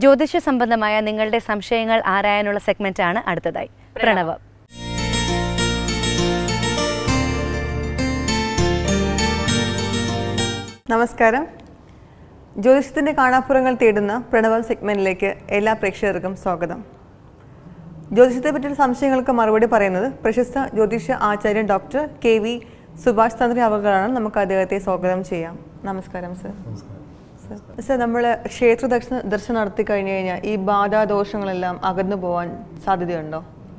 ജ്യോതിഷ സംബന്ധമായ നിങ്ങളുടെ സംശയങ്ങൾ ആരായാനുള്ള സെഗ്മെന്റാണ് അടുത്തതായി പ്രണവം നമസ്കാരം ജ്യോതിഷത്തിൻ്റെ കാണാപ്പുറങ്ങൾ തേടുന്ന പ്രണവം സെഗ്മെന്റിലേക്ക് എല്ലാ പ്രേക്ഷകർക്കും സ്വാഗതം ജ്യോതിഷത്തെ പറ്റിയുള്ള സംശയങ്ങൾക്ക് മറുപടി പറയുന്നത് പ്രശസ്ത ജ്യോതിഷ ആചാര്യൻ doctor K V Subhash Chandra അവകളാണ് നമുക്ക് അദ്ദേഹത്തെ സ്വാഗതം ചെയ്യാം നമസ്കാരം സർ സർ സർ നമ്മൾ ക്ഷേത്ര ദർശന ദർശനം നടത്തി കഴിഞ്ഞു കഴിഞ്ഞാൽ ഈ ബാധാദോഷങ്ങളെല്ലാം അകന്നു പോകാൻ സാധ്യതയുണ്ടോ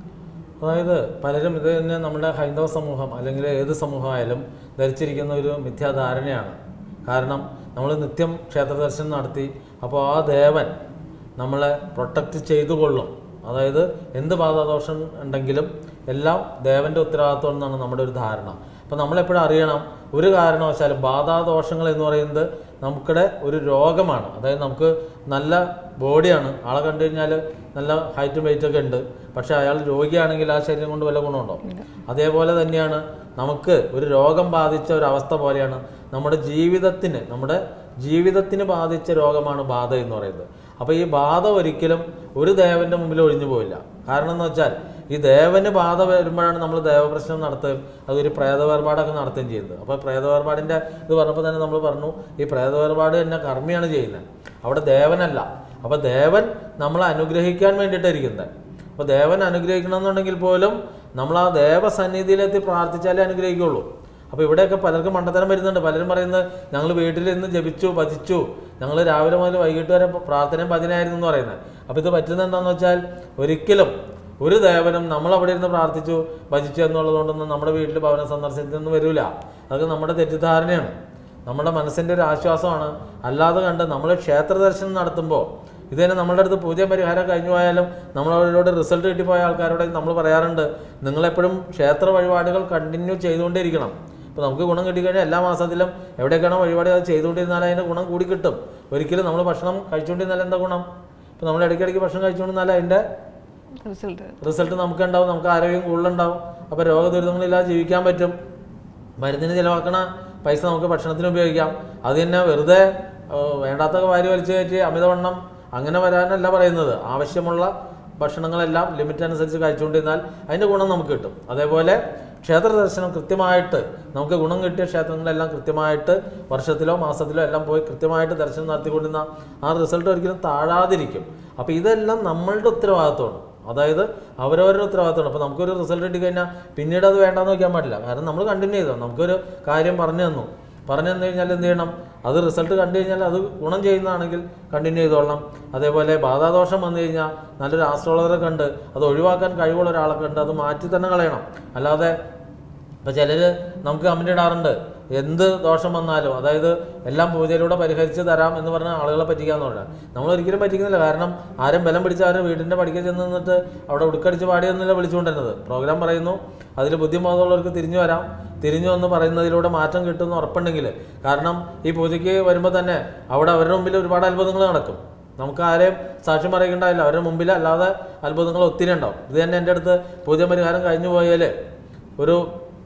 അതായത് പലരും ഇത് തന്നെ നമ്മുടെ ഹൈന്ദവ സമൂഹം അല്ലെങ്കിൽ ഏത് സമൂഹമായാലും ധരിച്ചിരിക്കുന്ന ഒരു മിഥ്യാധാരണയാണ് കാരണം നമ്മൾ നിത്യം ക്ഷേത്ര ദർശനം നടത്തി അപ്പോൾ ആ ദേവൻ നമ്മളെ പ്രൊട്ടക്റ്റ് ചെയ്തു കൊള്ളും അതായത് എന്ത് ബാധാദോഷം ഉണ്ടെങ്കിലും എല്ലാം ദേവൻ്റെ ഉത്തരവാദിത്വം എന്നാണ് നമ്മുടെ ഒരു ധാരണ അപ്പോൾ നമ്മളെപ്പോഴും അറിയണം ഒരു കാരണവശാലും ബാധാദോഷങ്ങൾ എന്ന് പറയുന്നത് നമുക്കിടെ ഒരു രോഗമാണ് അതായത് നമുക്ക് നല്ല ബോഡിയാണ് ആളെ കണ്ടു കഴിഞ്ഞാൽ നല്ല ഹൈറ്റും വെയിറ്റും ഒക്കെ ഉണ്ട് പക്ഷേ അയാൾ രോഗിയാണെങ്കിൽ ആ ശരീരം കൊണ്ട് വല്ല ഗുണമുണ്ടോ അതേപോലെ തന്നെയാണ് നമുക്ക് ഒരു രോഗം ബാധിച്ച ഒരു അവസ്ഥ പോലെയാണ് നമ്മുടെ ജീവിതത്തിന് നമ്മുടെ ജീവിതത്തിന് ബാധിച്ച രോഗമാണ് ബാധ എന്ന് പറയുന്നത് അപ്പോൾ ഈ ബാധ ഒരിക്കലും ഒരു ദേവന്റെ മുമ്പിൽ ഒഴിഞ്ഞു പോയില്ല കാരണം എന്ന് വെച്ചാൽ ഈ ദേവന് ബാധ വരുമ്പോഴാണ് നമ്മൾ ദേവപ്രശ്നം നടത്തുകയും അതൊരു പ്രേതവേർപാടൊക്കെ നടത്തുകയും ചെയ്യുന്നത് അപ്പോൾ പ്രേതവേർപാടിൻ്റെ ഇത് പറഞ്ഞപ്പോൾ തന്നെ നമ്മൾ പറഞ്ഞു ഈ പ്രേതവേർപാട് തന്നെ കർമ്മിയാണ് ചെയ്യുന്നത് അവിടെ ദേവനല്ല അപ്പോൾ ദേവൻ നമ്മളെ അനുഗ്രഹിക്കാൻ വേണ്ടിയിട്ടാണ് ഇരിക്കുന്നത് അപ്പോൾ ദേവൻ അനുഗ്രഹിക്കണമെന്നുണ്ടെങ്കിൽ പോലും നമ്മൾ ആ ദേവസന്നിധിയിലെത്തി പ്രാർത്ഥിച്ചാലേ അനുഗ്രഹിക്കുള്ളൂ അപ്പോൾ ഇവിടെയൊക്കെ പലർക്കും മണ്ടത്തരം വരുന്നുണ്ട് പലരും പറയുന്നത് ഞങ്ങൾ വീട്ടിൽ ഇന്ന് ജപിച്ചു ഭജിച്ചു ഞങ്ങൾ രാവിലെ മുതൽ വൈകിട്ട് വരെ പ്രാർത്ഥനയും ഭജനയായിരുന്നു എന്ന് പറയുന്നത് അപ്പോൾ ഇത് പറ്റുന്നത് എന്താണെന്ന് വെച്ചാൽ ഒരിക്കലും ഒരു ദേവനും നമ്മൾ അവിടെ ഇരുന്ന് പ്രാർത്ഥിച്ചു ഭജിച്ചു എന്നുള്ളതുകൊണ്ടൊന്നും നമ്മുടെ വീട്ടിൽ ഭവന സന്ദർശനത്തിനൊന്നും വരില്ല അതൊക്കെ നമ്മുടെ തെറ്റിദ്ധാരണയാണ് നമ്മുടെ മനസ്സിൻ്റെ ഒരു ആശ്വാസമാണ് അല്ലാതെ കണ്ട് നമ്മൾ ക്ഷേത്ര ദർശനം നടത്തുമ്പോൾ ഇത് തന്നെ നമ്മളുടെ അടുത്ത് പൂജ പരിഹാരം കഴിഞ്ഞു പോയാലും നമ്മളവരോട് റിസൾട്ട് കിട്ടിപ്പോയ ആൾക്കാരോട് നമ്മൾ പറയാറുണ്ട് നിങ്ങളെപ്പോഴും ക്ഷേത്ര വഴിപാടുകൾ കണ്ടിന്യൂ ചെയ്തുകൊണ്ടേയിരിക്കണം ഇപ്പോൾ നമുക്ക് ഗുണം കിട്ടിക്കഴിഞ്ഞാൽ എല്ലാ മാസത്തിലും എവിടെയൊക്കെയാണോ വഴിപാട് അത് ചെയ്തുകൊണ്ടിരുന്നാൽ അതിൻ്റെ ഗുണം കൂടി കിട്ടും ഒരിക്കലും നമ്മൾ ഭക്ഷണം കഴിച്ചുകൊണ്ടിരുന്നാൽ എന്താ ഗുണം ഇപ്പോൾ നമ്മൾ ഇടയ്ക്കിടയ്ക്ക് ഭക്ഷണം കഴിച്ചുകൊണ്ടിരുന്നാൽ അതിൻ്റെ റിസൾട്ട് റിസൾട്ട് നമുക്ക് ഉണ്ടാവും നമുക്ക് ആരോഗ്യം കൂടുതലുണ്ടാവും അപ്പോൾ രോഗദുരിതങ്ങളില്ലാതെ ജീവിക്കാൻ പറ്റും മരുന്നിന് ചിലവാക്കണ പൈസ നമുക്ക് ഭക്ഷണത്തിന് ഉപയോഗിക്കാം അത് തന്നെ വെറുതെ ഏഹ്, വേണ്ടാത്ത വാരി വലിച്ചു കയറ്റി അമിതവണ്ണം അങ്ങനെ വരാനല്ല പറയുന്നത് ആവശ്യമുള്ള ഭക്ഷണങ്ങളെല്ലാം ലിമിറ്റ് അനുസരിച്ച് കഴിച്ചുകൊണ്ടിരുന്നാൽ അതിൻ്റെ ഗുണം നമുക്ക് കിട്ടും അതേപോലെ ക്ഷേത്ര ദർശനം കൃത്യമായിട്ട് നമുക്ക് ഗുണം കിട്ടിയ ക്ഷേത്രങ്ങളെല്ലാം കൃത്യമായിട്ട് വർഷത്തിലോ മാസത്തിലോ എല്ലാം പോയി കൃത്യമായിട്ട് ദർശനം നടത്തിക്കൊണ്ടിരുന്ന ആ റിസൾട്ട് ഒരിക്കലും താഴാതിരിക്കും അപ്പോൾ ഇതെല്ലാം നമ്മളുടെ ഉത്തരവാദിത്വമാണ് അതായത് അവരവരുടെ ഉത്തരവാദിത്തമാണ് അപ്പോൾ നമുക്കൊരു റിസൾട്ട് കിട്ടിക്കഴിഞ്ഞാൽ പിന്നീട് അത് വേണ്ടാന്ന് വയ്ക്കാൻ പാടില്ല കാരണം നമ്മൾ കണ്ടിന്യൂ ചെയ്തോ നമുക്കൊരു കാര്യം പറഞ്ഞു തന്നു പറഞ്ഞു തന്നു കഴിഞ്ഞാൽ എന്ത് ചെയ്യണം അത് റിസൾട്ട് കണ്ടു കഴിഞ്ഞാൽ അത് ഗുണം ചെയ്യുന്നതാണെങ്കിൽ കണ്ടിന്യൂ ചെയ്തോളണം അതേപോലെ ബാധാദോഷം വന്നു കഴിഞ്ഞാൽ നല്ലൊരു ആസ്ട്രോളറെ കണ്ട് അത് ഒഴിവാക്കാൻ കഴിവുള്ള ഒരാളെ കണ്ട് അത് മാറ്റി തന്നെ കളയണം അല്ലാതെ ഇപ്പം ചിലർ നമുക്ക് കമൻ്റ് ഇടാറുണ്ട് എന്ത് ദോഷം വന്നാലും അതായത് എല്ലാം പൂജയിലൂടെ പരിഹരിച്ച് തരാം എന്ന് പറഞ്ഞ ആളുകളെ പറ്റിക്കാന്ന് പറഞ്ഞാൽ നമ്മൾ ഒരിക്കലും പറ്റിക്കുന്നില്ല കാരണം ആരും ബലം പിടിച്ച് ആരും വീടിൻ്റെ പടിക്കൽ ചെന്ന് നിന്നിട്ട് അവിടെ ഉടുക്കടിച്ച് പാടിയൊന്നുമില്ല വിളിച്ചുകൊണ്ടിരുന്നത് പ്രോഗ്രാം പറയുന്നു അതിൽ ബുദ്ധിമുട്ടുള്ളവർക്ക് തിരിഞ്ഞു വരാം തിരിഞ്ഞു വന്ന് പറയുന്നതിലൂടെ മാറ്റം കിട്ടുമെന്ന് ഉറപ്പുണ്ടെങ്കിൽ കാരണം ഈ പൂജയ്ക്ക് വരുമ്പോൾ തന്നെ അവിടെ അവരുടെ മുമ്പിൽ ഒരുപാട് അത്ഭുതങ്ങൾ നടക്കും നമുക്ക് ആരെയും സാക്ഷ്യം പറയിക്കണ്ടാവില്ല അവരുടെ മുമ്പിൽ അല്ലാതെ അത്ഭുതങ്ങൾ ഒത്തിരി ഉണ്ടാവും ഇത് തന്നെ എൻ്റെ അടുത്ത് പൂജ പരിഹാരം കഴിഞ്ഞു പോയാൽ ഒരു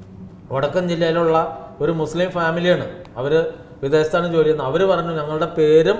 വടക്കൻ ജില്ലയിലുള്ള ഒരു മുസ്ലിം ഫാമിലിയാണ് അവർ വിദേശത്താണ് ജോലി ചെയ്യുന്നത് അവർ പറഞ്ഞു ഞങ്ങളുടെ പേരും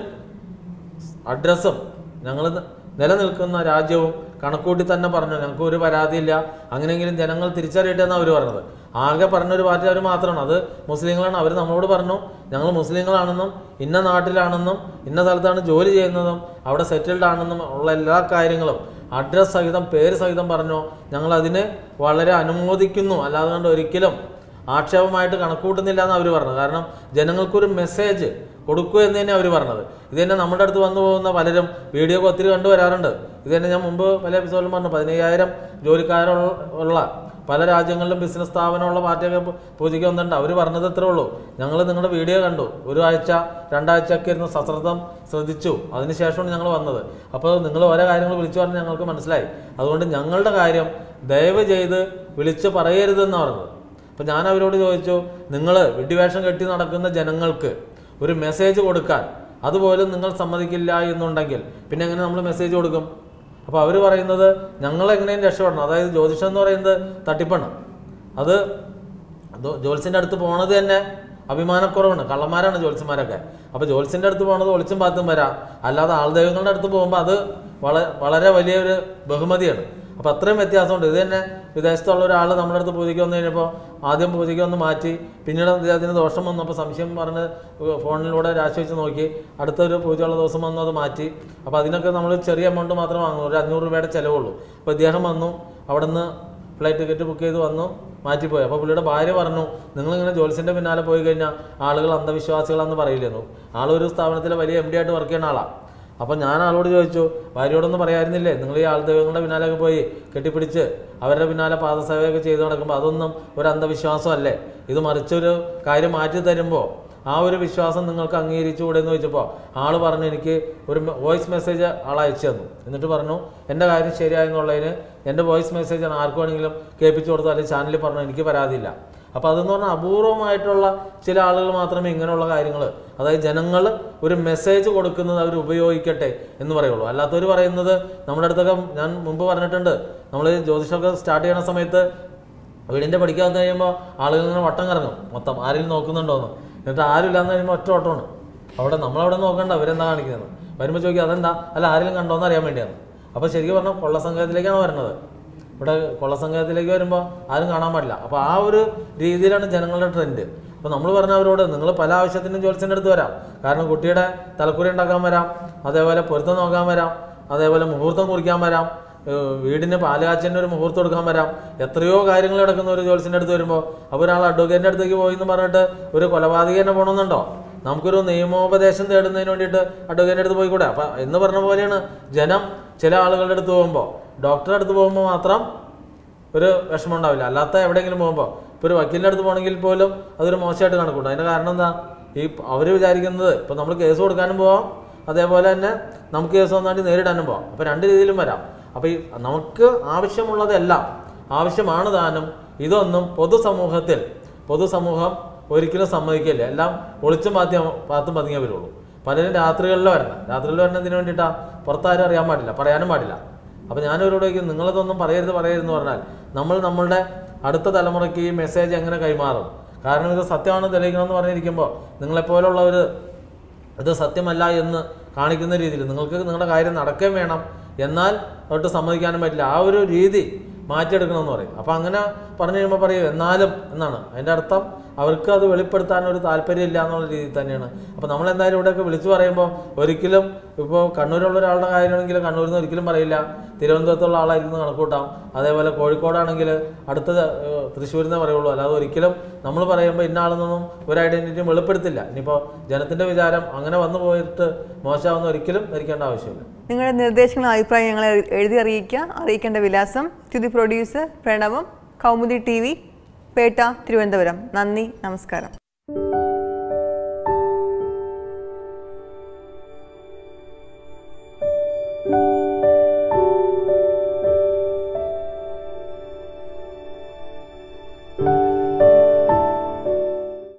അഡ്രസ്സും ഞങ്ങൾ നിലനിൽക്കുന്ന രാജ്യവും കണക്കൂട്ടി തന്നെ പറഞ്ഞു ഞങ്ങൾക്ക് ഒരു പരാതിയില്ല അങ്ങനെയെങ്കിലും ജനങ്ങൾ തിരിച്ചറിയട്ടെ എന്നാണ് അവർ പറഞ്ഞത് ആകെ പറഞ്ഞൊരു പാർട്ടി അവർ മാത്രമാണ് അത് മുസ്ലിങ്ങളാണ് അവർ നമ്മളോട് പറഞ്ഞു ഞങ്ങൾ മുസ്ലിങ്ങളാണെന്നും ഇന്ന നാട്ടിലാണെന്നും ഇന്ന സ്ഥലത്താണ് ജോലി ചെയ്യുന്നതും അവിടെ സെറ്റിൽഡ് ആണെന്നും ഉള്ള എല്ലാ കാര്യങ്ങളും അഡ്രസ് സഹിതം പേര് സഹിതം പറഞ്ഞു ഞങ്ങൾ അതിന് വളരെ അനുമോദിക്കുന്നു അല്ലാതെ കൊണ്ട് ഒരിക്കലും ആക്ഷേപമായിട്ട് കണക്കൂട്ടുന്നില്ല എന്ന് അവർ പറഞ്ഞത് കാരണം ജനങ്ങൾക്കൊരു മെസ്സേജ് കൊടുക്കുക എന്ന് തന്നെ അവർ പറഞ്ഞത് ഇത് തന്നെ നമ്മുടെ അടുത്ത് വന്നു പോകുന്ന പലരും വീഡിയോ ഒക്കെ ഒത്തിരി കണ്ടുവരാറുണ്ട് ഇത് തന്നെ ഞാൻ മുമ്പ് പല എപ്പിസോഡിലും പറഞ്ഞു പതിനയ്യായിരം ജോലിക്കാരുള്ള ഉള്ള പല രാജ്യങ്ങളിലും ബിസിനസ് സ്ഥാപനമുള്ള പാർട്ടിയൊക്കെ പൂ- പൂജയ്ക്ക് വന്നിട്ടുണ്ട് അവർ പറഞ്ഞത് ഇത്രേ ഉള്ളൂ ഞങ്ങൾ നിങ്ങളുടെ വീഡിയോ കണ്ടു ഒരു ആഴ്ച രണ്ടാഴ്ച ഒക്കെ ഇരുന്ന് സശ്രദ്ധം ശ്രദ്ധിച്ചു അതിനുശേഷമാണ് ഞങ്ങൾ വന്നത് അപ്പോൾ നിങ്ങൾ ഓരോ കാര്യങ്ങൾ വിളിച്ചു പറഞ്ഞ് ഞങ്ങൾക്ക് മനസ്സിലായി അതുകൊണ്ട് ഞങ്ങളുടെ കാര്യം ദയവ് ചെയ്ത് വിളിച്ച് പറയരുതെന്ന് പറഞ്ഞത് അപ്പം ഞാൻ അവരോട് ചോദിച്ചു നിങ്ങൾ വിഡ്ഢിവേഷം കെട്ടി നടക്കുന്ന ജനങ്ങൾക്ക് ഒരു മെസ്സേജ് കൊടുക്കാൻ അതുപോലും നിങ്ങൾ സമ്മതിക്കില്ല എന്നുണ്ടെങ്കിൽ പിന്നെ എങ്ങനെ നമ്മൾ മെസ്സേജ് കൊടുക്കും അപ്പോൾ അവർ പറയുന്നത് ഞങ്ങൾ എങ്ങനെയും രക്ഷപ്പെടണം അതായത് ജ്യോതിഷം എന്ന് പറയുന്നത് തട്ടിപ്പാണ് അത് ജോത്സ്യൻ്റെ അടുത്ത് പോണത് തന്നെ അഭിമാനക്കുറവാണ് കള്ളന്മാരാണ് ജ്യോത്സ്യന്മാരൊക്കെ അപ്പോൾ ജ്യോത്സ്യൻ്റെ അടുത്ത് പോകുന്നത് ഒളിച്ചും പാത്തും വരാം അല്ലാതെ ആൾദൈവങ്ങളുടെ അടുത്ത് പോകുമ്പോൾ അത് വളരെ വളരെ വലിയൊരു ബഹുമതിയാണ് അപ്പോൾ അത്രയും വ്യത്യാസമുണ്ട് ഇത് തന്നെ വിദേശത്തുള്ള ഒരാൾ നമ്മുടെ അടുത്ത് പൂജയ്ക്ക് വന്നു കഴിഞ്ഞപ്പോൾ ആദ്യം പൂജയ്ക്ക് വന്ന് മാറ്റി പിന്നീട് അതിന് ദോഷം വന്നപ്പോൾ സംശയം പറഞ്ഞ് ഫോണിലൂടെ രാശി വെച്ച് നോക്കി അടുത്തൊരു പൂജയുള്ള ദിവസം വന്നു അത് മാറ്റി അപ്പോൾ അതിനൊക്കെ നമ്മൾ ചെറിയ എമൗണ്ട് മാത്രം വാങ്ങും ഒരു അഞ്ഞൂറ് രൂപയുടെ ചിലവുള്ളൂ അപ്പോൾ ഇദ്ദേഹം വന്നു അവിടെ നിന്ന് ഫ്ലൈറ്റ് ടിക്കറ്റ് ബുക്ക് ചെയ്ത് വന്നു മാറ്റിപ്പോയി അപ്പോൾ പുള്ളിയുടെ ഭാര്യ പറഞ്ഞു നിങ്ങളിങ്ങനെ ജോലിസിൻ്റെ പിന്നാലെ പോയി കഴിഞ്ഞാൽ ആളുകൾ അന്ധവിശ്വാസികളാണെന്ന് പറയില്ലെന്നു ആളൊരു സ്ഥാപനത്തിലെ വലിയ എം ഡി ആയിട്ട് വർക്ക് ചെയ്യുന്ന ആളാണ് അപ്പോൾ ഞാൻ ആളോട് ചോദിച്ചു ഭാര്യയോടൊന്നും പറയായിരുന്നില്ലേ നിങ്ങൾ ഈ ആൾ ദൈവങ്ങളുടെ പിന്നാലെയൊക്കെ പോയി കെട്ടിപ്പിടിച്ച് അവരുടെ പിന്നാലെ പാദസേവയൊക്കെ ചെയ്ത് നടക്കുമ്പോൾ അതൊന്നും ഒരു അന്ധവിശ്വാസമല്ലേ ഇത് മറിച്ചൊരു കാര്യം മാറ്റി തരുമ്പോൾ ആ ഒരു വിശ്വാസം നിങ്ങൾക്ക് അംഗീകരിച്ചുകൂടെ എന്ന് ചോദിച്ചപ്പോൾ ആൾ പറഞ്ഞു എനിക്ക് ഒരു വോയിസ് മെസ്സേജ് ആൾ അയച്ചു തന്നു എന്നിട്ട് പറഞ്ഞു എൻ്റെ കാര്യം ശരിയായെന്നുള്ളതിന് എൻ്റെ വോയിസ് മെസ്സേജ് ആർക്ക് വേണമെങ്കിലും കേൾപ്പിച്ചു കൊടുത്തു അല്ലെങ്കിൽ ചാനലിൽ പറഞ്ഞു എനിക്ക് പരാതിയില്ല അപ്പോൾ അതെന്ന് പറഞ്ഞാൽ അപൂർവമായിട്ടുള്ള ചില ആളുകൾ മാത്രമേ ഇങ്ങനെയുള്ള കാര്യങ്ങൾ അതായത് ജനങ്ങൾ ഒരു മെസ്സേജ് കൊടുക്കുന്നത് അവർ ഉപയോഗിക്കട്ടെ എന്ന് പറയുള്ളൂ അല്ലാത്തവർ പറയുന്നത് നമ്മുടെ അടുത്തൊക്കെ ഞാൻ മുമ്പ് പറഞ്ഞിട്ടുണ്ട് നമ്മൾ ജ്യോതിഷമൊക്കെ സ്റ്റാർട്ട് ചെയ്യണ സമയത്ത് വീടിൻ്റെ പഠിക്കാൻ വന്നു കഴിയുമ്പോൾ ആളുകൾ ഇങ്ങനെ വട്ടം കറങ്ങും മൊത്തം ആരെങ്കിലും നോക്കുന്നുണ്ടോന്ന് എന്നിട്ട് ആരും ഇല്ലാന്ന് കഴിയുമ്പോൾ ഒറ്റ ഓട്ടമാണ് അവിടെ നമ്മളവിടെ നോക്കണ്ട അവരെന്താ കാണിക്കുന്നത് വരുമ്പോൾ ചോദിക്കുക അതെന്താ അല്ല ആരെങ്കിലും കണ്ടോന്ന് അറിയാൻ വേണ്ടിയാണ് അപ്പോൾ ശരിക്കും പറഞ്ഞാൽ കൊള്ളസംഘത്തിലേക്കാണ് വരുന്നത് ഇവിടെ കൊള്ളസംഘത്തിലേക്ക് വരുമ്പോൾ ആരും കാണാൻ പാടില്ല അപ്പോൾ ആ ഒരു രീതിയിലാണ് ജനങ്ങളുടെ ട്രെൻഡ് അപ്പോൾ നമ്മൾ പറഞ്ഞ അവരോട് നിങ്ങൾ പല ആവശ്യത്തിനും ജോലിസിൻ്റെ അടുത്ത് വരാം കാരണം കുട്ടിയുടെ തലക്കുറി ഉണ്ടാക്കാൻ വരാം അതേപോലെ പൊരുത്തം നോക്കാൻ വരാം അതേപോലെ മുഹൂർത്തം കുറിക്കാൻ വരാം ഏഹ് വീടിന് പാലുകാച്ചൻ്റെ ഒരു മുഹൂർത്തം എടുക്കാൻ വരാം എത്രയോ കാര്യങ്ങൾ കിടക്കുന്ന ഒരു ജോലിസിൻ്റെ അടുത്ത് വരുമ്പോൾ അപ്പോൾ ഒരാൾ അഡ്വക്കേറ്റിൻ്റെ അടുത്തേക്ക് പോയി എന്ന് പറഞ്ഞിട്ട് ഒരു കൊലപാതകനെ പോകണമെന്നുണ്ടോ നമുക്കൊരു നിയമോപദേശം തേടുന്നതിന് വേണ്ടിയിട്ട് അഡ്വക്കേറ്റിൻ്റെ അടുത്ത് പോയിക്കൂടെ അപ്പം എന്ന് പറഞ്ഞ പോലെയാണ് ജനം ചില ആളുകളുടെ അടുത്ത് പോകുമ്പോൾ ഡോക്ടറുടെ അടുത്ത് പോകുമ്പോൾ മാത്രം ഒരു വിഷമം ഉണ്ടാവില്ല അല്ലാത്ത എവിടെയെങ്കിലും പോകുമ്പോൾ ഇപ്പോൾ ഒരു വക്കീലിൻ്റെ അടുത്ത് പോകണമെങ്കിൽ പോലും അതൊരു മോശമായിട്ട് കണക്കൂട്ടും അതിൻ്റെ കാരണം എന്താ ഈ അവർ വിചാരിക്കുന്നത് ഇപ്പോൾ നമ്മൾ കേസ് കൊടുക്കാനും പോവാം അതേപോലെ തന്നെ നമുക്ക് കേസ് വന്നാണ്ട് നേരിടാനും പോവാം അപ്പോൾ രണ്ട് രീതിയിലും വരാം അപ്പോൾ ഈ നമുക്ക് ആവശ്യമുള്ളതെല്ലാം ആവശ്യമാണ് താനും ഇതൊന്നും പൊതുസമൂഹത്തിൽ പൊതുസമൂഹം ഒരിക്കലും സമ്മതിക്കില്ല എല്ലാം ഒളിച്ചും പാത്തിയ പാത്തും പതുങ്ങിയേ വരുള്ളൂ പലരും രാത്രികളിൽ വരണം രാത്രികളിൽ വരുന്നതിന് വേണ്ടിയിട്ടാണ് പുറത്താരും അറിയാൻ പാടില്ല പറയാനും പാടില്ല അപ്പോൾ ഞാനവരോട് ചോദിക്കും നിങ്ങളിതൊന്നും പറയരുത് പറയരുതെന്ന് പറഞ്ഞാൽ നമ്മൾ നമ്മളുടെ അടുത്ത തലമുറയ്ക്ക് ഈ മെസ്സേജ് എങ്ങനെ കൈമാറും കാരണം ഇത് സത്യമാണെന്ന് തെളിയിക്കണമെന്ന് പറഞ്ഞിരിക്കുമ്പോൾ നിങ്ങളെപ്പോലുള്ളവർ ഇത് സത്യമല്ല എന്ന് കാണിക്കുന്ന രീതിയിൽ നിങ്ങൾക്ക് നിങ്ങളുടെ കാര്യം നടക്കുകയും വേണം എന്നാൽ അവർക്ക് സമ്മതിക്കാനും പറ്റില്ല ആ ഒരു രീതി മാറ്റിയെടുക്കണമെന്ന് പറയും അപ്പോൾ അങ്ങനെ പറഞ്ഞു കഴിയുമ്പോൾ പറയും എന്നാലും എന്നാണ് അതിൻ്റെ അർത്ഥം അവർക്ക് അത് വെളിപ്പെടുത്താൻ ഒരു താല്പര്യമില്ല എന്നുള്ള രീതിയിൽ തന്നെയാണ് അപ്പോൾ നമ്മൾ എന്തായാലും ഇവിടെയൊക്കെ വിളിച്ചു പറയുമ്പോൾ ഒരിക്കലും ഇപ്പോൾ കണ്ണൂരുള്ള ഒരാളുടെ കാര്യമാണെങ്കിൽ കണ്ണൂരിൽ നിന്ന് ഒരിക്കലും പറയില്ല തിരുവനന്തപുരത്തുള്ള ആളായിരിക്കും എന്ന് കണക്കൂട്ടാം അതേപോലെ കോഴിക്കോടാണെങ്കിൽ അടുത്ത ഏഹ്, തൃശ്ശൂരിൽ നിന്നേ പറയുള്ളൂ അല്ലാതെ ഒരിക്കലും നമ്മൾ പറയുമ്പോൾ ഇന്ന ആളെന്നൊന്നും ഒരു ഐഡൻറ്റിറ്റിയും വെളിപ്പെടുത്തില്ല ഇനിയിപ്പോൾ ജനത്തിൻ്റെ വിചാരം അങ്ങനെ വന്നു പോയിട്ട് മോശമാവുന്ന ഒരിക്കലും ധരിക്കേണ്ട ആവശ്യമില്ല നിങ്ങളുടെ നിർദ്ദേശങ്ങളും അഭിപ്രായങ്ങളും ഞങ്ങളെ എഴുതി അറിയിക്കുക അറിയിക്കേണ്ട വിലാസം to the producer Pranavam Kaumudi T V Pettah Thiruvananthapuram നന്ദി നമസ്കാരം